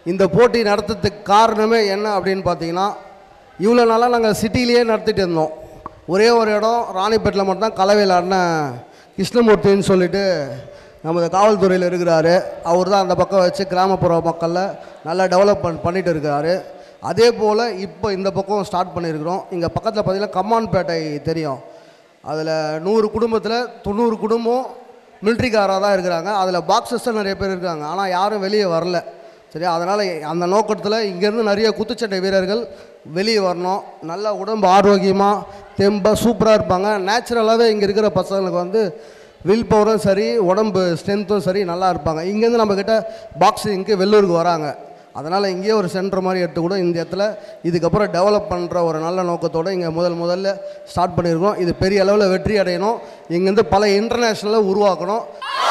இந்த போட்டி நடத்துறதுக்கு காரணமே என்ன அப்படின்னு பார்த்தீங்கன்னா இவ்வளோ நாளாக நாங்கள் சிட்டிலேயே நடத்திட்டு இருந்தோம் ஒரே ஒரு இடம் ராணிப்பேட்டில் மட்டும்தான் கலவையில் அண்ணன் கிருஷ்ணமூர்த்தின்னு சொல்லிட்டு நமது காவல்துறையில் இருக்கிறாரு அவர் தான் அந்த பக்கம் வச்சு கிராமப்புற மக்களில் நல்லா டெவலப்மெண்ட் பண்ணிட்டு இருக்காரு அதே போல் இப்போ இந்த பக்கம் ஸ்டார்ட் பண்ணியிருக்கிறோம் இங்கே பக்கத்தில் பார்த்தீங்கன்னா கம்மான்பேட்டை தெரியும் அதில் நூறு குடும்பத்தில் தொண்ணூறு குடும்பம் மிலிட்ரிக்காராக தான் இருக்கிறாங்க அதில் பாக்ஸஸ் நிறைய பேர் இருக்காங்க ஆனால் யாரும் வெளியே வரல சரியா அதனால் அந்த நோக்கத்தில் இங்கேருந்து நிறைய குத்துச்சண்டை வீரர்கள் வெளியே வரணும் நல்ல உடம்பு ஆரோக்கியமாக தெம்பாக சூப்பராக இருப்பாங்க நேச்சுரலாகவே இங்கே இருக்கிற பசங்களுக்கு வந்து வில் பவரும் சரி உடம்பு ஸ்ட்ரென்த்தும் சரி நல்லா இருப்பாங்க இங்கேருந்து நம்மக்கிட்ட பாக்ஸிங்க்கு வெள்ளூருக்கு வராங்க அதனால் இங்கேயே ஒரு சென்டர் மாதிரி எடுத்து கூட இந்த இடத்துல இதுக்கப்புறம் டெவலப் பண்ணுற ஒரு நல்ல நோக்கத்தோடு இங்கே முதல் முதல்ல ஸ்டார்ட் பண்ணியிருக்கோம் இது பெரிய அளவில் வெற்றி அடையணும் இங்கேருந்து பல இன்டர்நேஷ்னலில் உருவாக்கணும்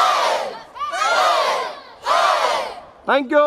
தேங்க்யூ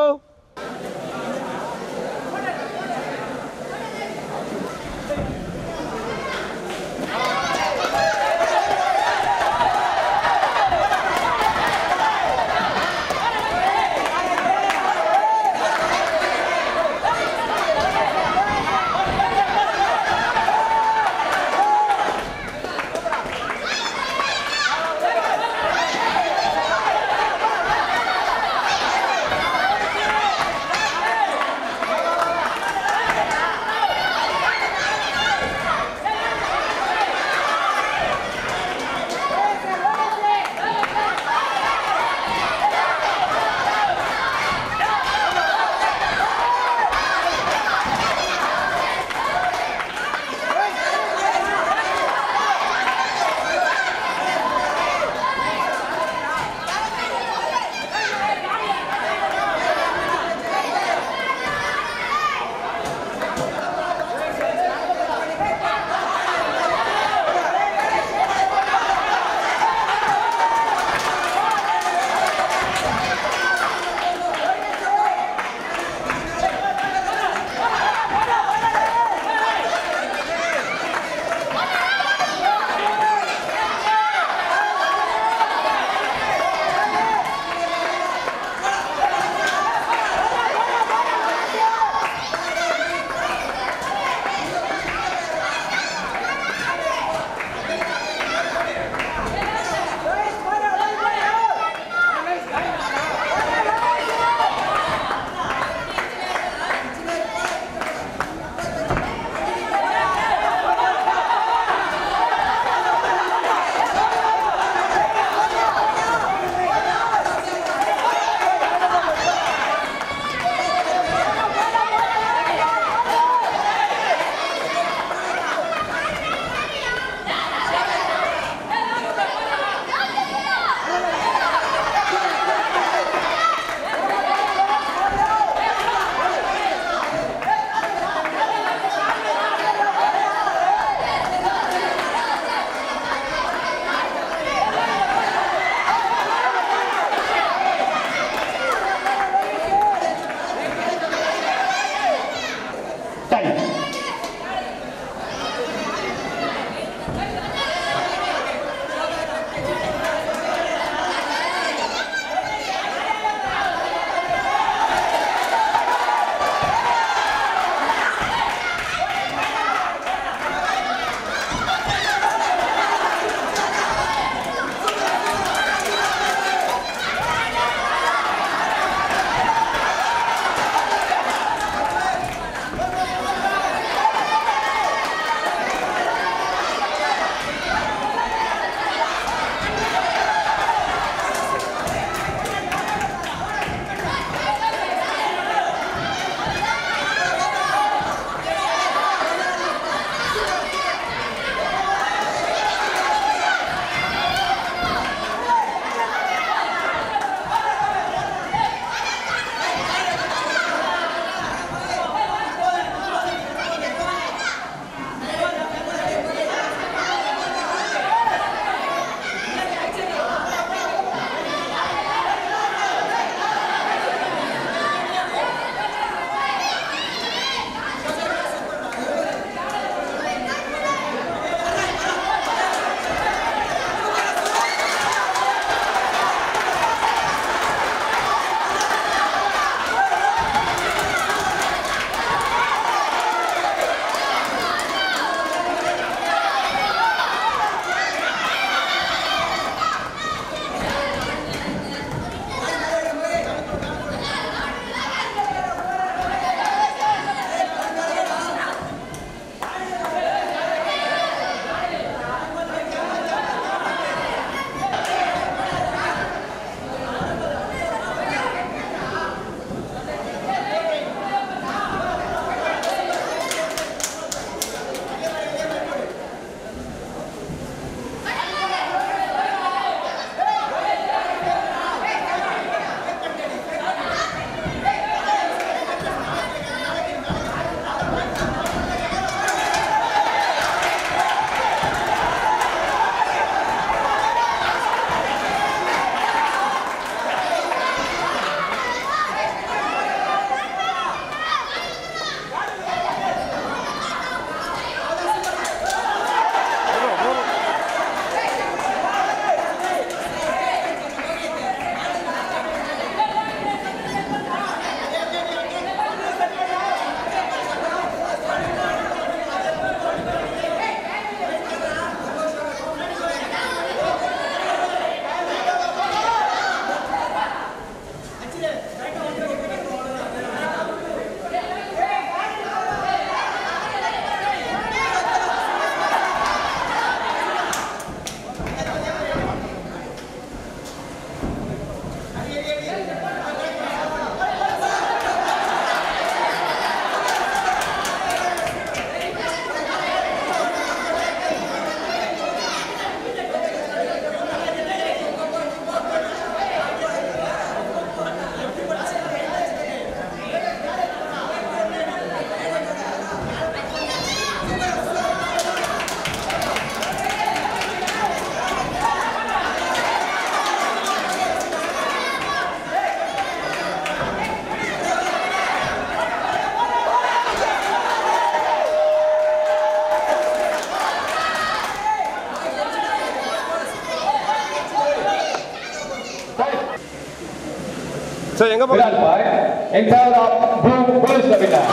சரி எங்க போக Final point in favor of Blue Bulls the winner.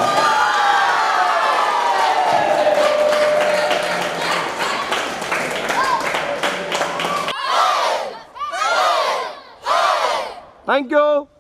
Thank you